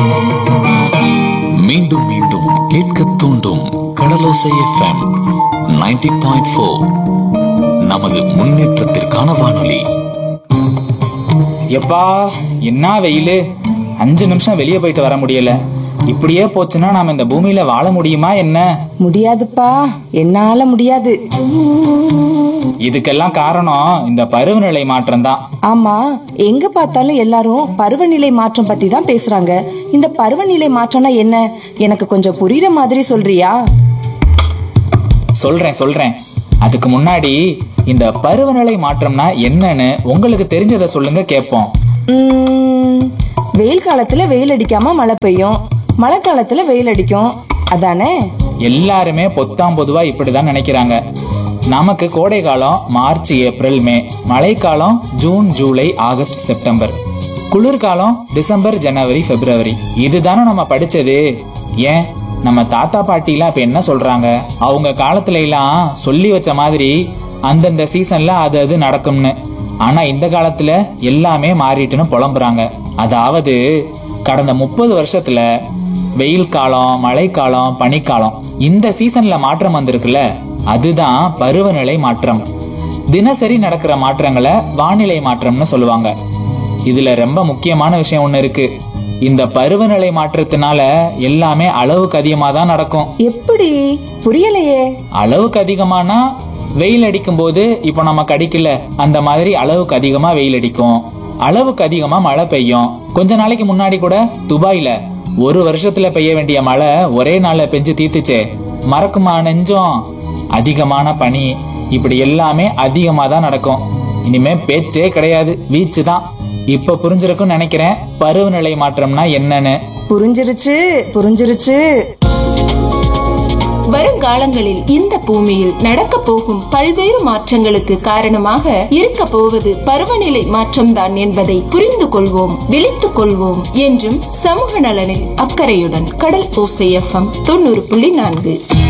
மீண்டும் மீண்டும் கேட்க தூண்டும் கடலோசை எஃப்எம் 90.4 பாயிண்ட் ஃபோர் நமது முன்னேற்றத்திற்கான வானொலி எப்பா என்ன வெயிலு அஞ்சு நிமிஷம் வெளியே போயிட்டு வர முடியல இப்படியே போச்சுன்னா நாம இந்த பூமியில வாழ முடியுமா என்ன முடியாதுப்பா என்னால முடியாது இதுக்கெல்லாம் காரணம் இந்த பருவநிலை மாற்றம் தான் ஆமா எங்க பார்த்தாலும் எல்லாரும் பருவநிலை மாற்றம் பத்தி தான் பேசுறாங்க இந்த பருவநிலை மாற்றம்னா என்ன எனக்கு கொஞ்சம் புரியுற மாதிரி சொல்றியா சொல்றேன் சொல்றேன் அதுக்கு முன்னாடி இந்த பருவநிலை மாற்றம்னா என்னன்னு உங்களுக்கு தெரிஞ்சதை சொல்லுங்க கேட்போம் உம், வெயில் காலத்துல வெயில் அடிக்காம மழை பெய்யும் மழை காலத்துல வெயில் அடிக்கும் அதானே எல்லாருமே பொத்தாம் பொதுவா இப்படிதான் நினைக்கிறாங்க நமக்கு கோடை காலம் மார்ச் ஏப்ரல் மே மழைக்காலம் ஜூன் ஜூலை ஆகஸ்ட் செப்டம்பர் குளிர்காலம் டிசம்பர் ஜனவரி பிப்ரவரி இதுதானே நம்ம படிச்சது ஏன் நம்ம தாத்தா பாட்டிலாம் இப்ப என்ன சொல்றாங்க அவங்க காலத்துல எல்லாம் சொல்லி வச்ச மாதிரி அந்தந்த சீசன்ல அது அது நடக்கும்னு ஆனா இந்த காலத்துல எல்லாமே மாறிட்டுன்னு புலம்புறாங்க அதாவது கடந்த முப்பது வருஷத்துல வெயில் காலம் மழைக்காலம் பனிக்காலம் இந்த சீசன்ல மாற்றம் வந்திருக்குல்ல அதுதான் பருவநிலை மாற்றம் தினசரி நடக்கிற மாற்றங்களை வானிலை மாற்றம்னு சொல்லுவாங்க இதுல ரொம்ப முக்கியமான விஷயம் ஒண்ணு இருக்கு இந்த பருவநிலை மாற்றத்தினால எல்லாமே அளவுக்கு அதிகமா தான் நடக்கும் எப்படி புரியலையே அளவுக்கு அதிகமானா வெயில் அடிக்கும் போது இப்போ நமக்கு அடிக்கல அந்த மாதிரி அளவுக்கு அதிகமா வெயில் அடிக்கும் அளவுக்கு அதிகமா மழை பெய்யும் கொஞ்ச நாளைக்கு முன்னாடி கூட துபாயில ஒரு வருஷத்துல பெய்ய வேண்டிய மழை ஒரே நாள்ல பெஞ்சு தீத்துச்சே மறக்குமா நெஞ்சம் அதிகமான பனி இப்படி எல்லாமே அதிகமா தான் நடக்கும் இனிமே பேச்சே கிடையாது வீச்சு தான் இப்ப புரிஞ்சிருக்கும்னு நினைக்கிறேன் பருவநிலை மாற்றம்னா என்னன்னு புரிஞ்சிருச்சு புரிஞ்சிருச்சு வருங்காலங்களில் இந்த பூமியில் நடக்க போகும் பல்வேறு மாற்றங்களுக்கு காரணமாக இருக்க போவது பருவநிலை மாற்றம்தான் என்பதை புரிந்து கொள்வோம் விழித்துக் கொள்வோம் என்றும் சமூக நலனில் அக்கறையுடன் கடல் ஓசை எஃப்எம் தொண்ணூறு புள்ளி நான்கு